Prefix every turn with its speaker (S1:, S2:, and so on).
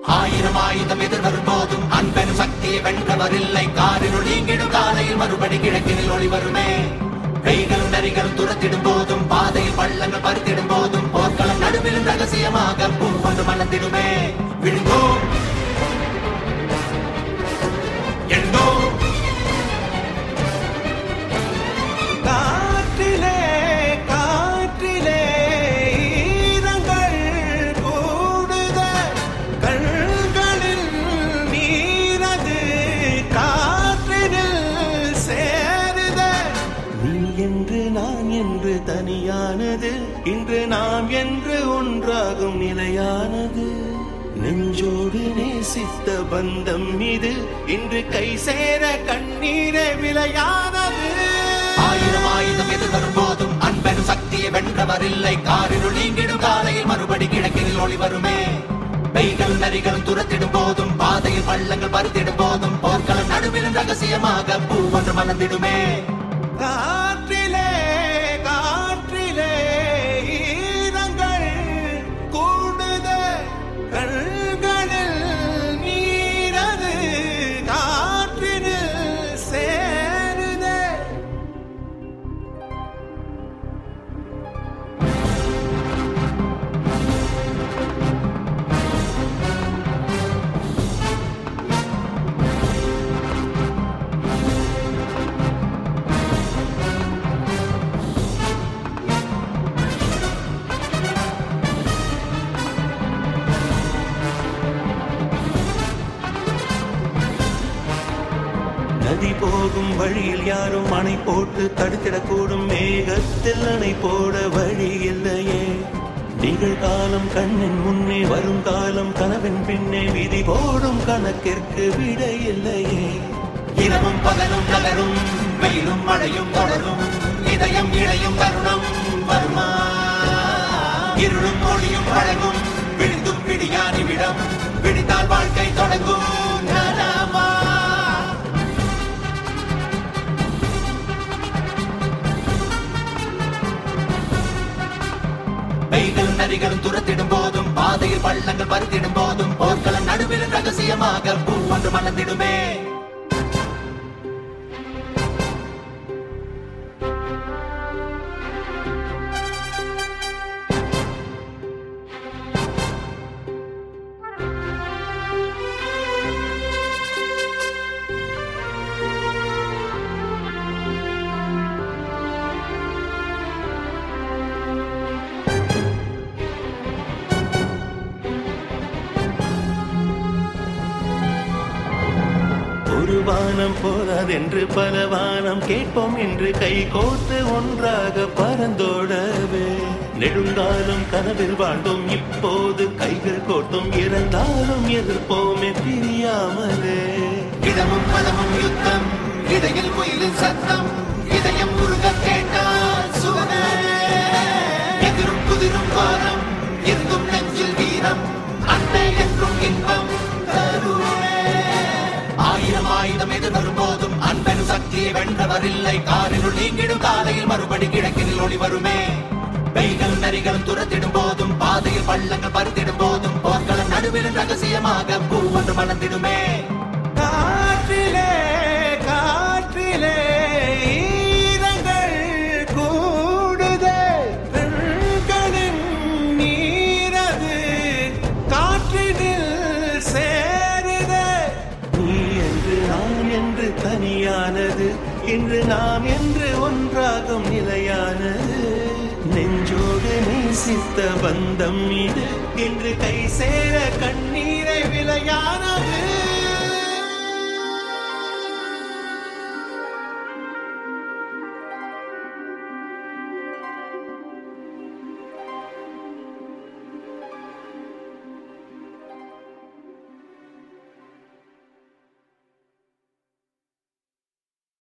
S1: ஆயிரம் ஆயுதம் எதிர்வரும் போதும் அன்பெனும் சக்தியை வென்றவர் இல்லை காரினுள் நீங்கிடும் காலையில் மறுபடி கிழக்கினில் ஒளி வருமே கைகளும் நரிகளும் துரத்திடும் போதும் பாதையில் பள்ளங்கள் பறித்திடும் போதும் போர்க்களம் நடுவிலும் ரகசியமாக பூ கொண்டு மலர்ந்திடுமே விழுங்கோ எழுந்தோ
S2: காற்றிலே காற்றிலே ஈரங்கள் கூடுத கண்களில் நீரது காற்றினில் சேருத நீ என்று நான் என்று தனியானது இன்று நாம் என்று ஒன்றாகும் நிலையானது நெஞ்சோடு நேசித்த பந்தம் இது இன்று கை சேர கண்ணீரே விலையானது
S1: ஆயிரம் ஆயுதம் எதிர்வரும் போதும் அன்பெனும் சக்தியை வென்றவர் இல்லை காரினுள் நீங்கிடும் காலையில் மறுபடி கிழக்கினில் ஒளி வருமே பெய்களும் நரிகளும் துரத்திடும் போதும் பாதையில் பள்ளங்கள் பறித்திடும் போதும் போர்க்களம் நடுவிலும் ரகசியமாக பூ ஒன்று மலர்ந்திடுமே
S2: காற்றிலே காற்றிலே ஈரங்கள் கூடுத கண்களில் நீரது காற்றினில் சேருதே நதி போகும் வழியில் யாரும் அணை போட்டு தடுத்திடக்கூடும் மேகத்தில் அணை போட வழி இல்லையே நிகழ்காலம் கண்ணின் முன்னே வரும் காலம் கனவின் பின்னே விதி போடும் கணக்கிற்கு விடை இல்லையே
S1: இரவும் பகலும் நகரும் வெயிலும் மழையும் தொடரும் இதயம் இழையும் தருணம் வருமா இருளும் மொழியும் பழகும் விழுந்தும் பிடியானி விடம் விழித்தால் வாழ்க்கை தொடங்கும் நலமா பெய்களும் நரிகளும் துரத்திடும் போதும் பாதையில் பள்ளங்கள் பறித்திடும் போதும் போர்க்களம் நடுவில் ரகசியமாக பூ ஒன்று மலர்ந்திடுமே
S2: ஒரு வானம் போதாதென்று பல வானம் கேட்போம் என்று கை கோர்த்து ஒன்றாக பறந்தோடவே நெடுங்காலம் கனவில் வாழ்ந்தோம் இப்போது கைகள் கோர்த்தும் இறந்தாலும் எதிர்ப்போமே பிரியாமலே
S1: இடமும் பலமும் யுத்தம் இடையில் குயிலின் சத்தம் இதயம் முருக கேட்டால் சுவன எதிரும் குதிரும் வாரம் இருந்தும் நெஞ்சில் வீரம் அன்னை என்றும் இன்பம் தருவே ஆயிரம் ஆயுதம் எதிர்வரும் போதும் அன்பெனும் சக்தியை வென்றவர் இல்லை காரினுள் நீங்கிடும் காலையில் மறுபடி கிழக்கினில் ஒளி வருமே பெய்களும் நரிகளும் துரத்திடும் போதும் பாதையில் பள்ளங்கள் பறித்திடும் போதும் போர்க்களம் நடுவிலும் ரகசியமாக பூ ஒன்று மலர்ந்திடுமே
S2: காற்றிலே காற்றிலே ஈரங்கள் கூடுதே பெண்களின் நீரது காற்றினில் சேருதே நீ என்று நான் என்று தனியானது இன்று நாம் என்று ஒன்றாகும் நிலையானது நெஞ்சோடு நேசித்த பந்தம் இது இன்று கை சேர கண்ணீரை விலையானது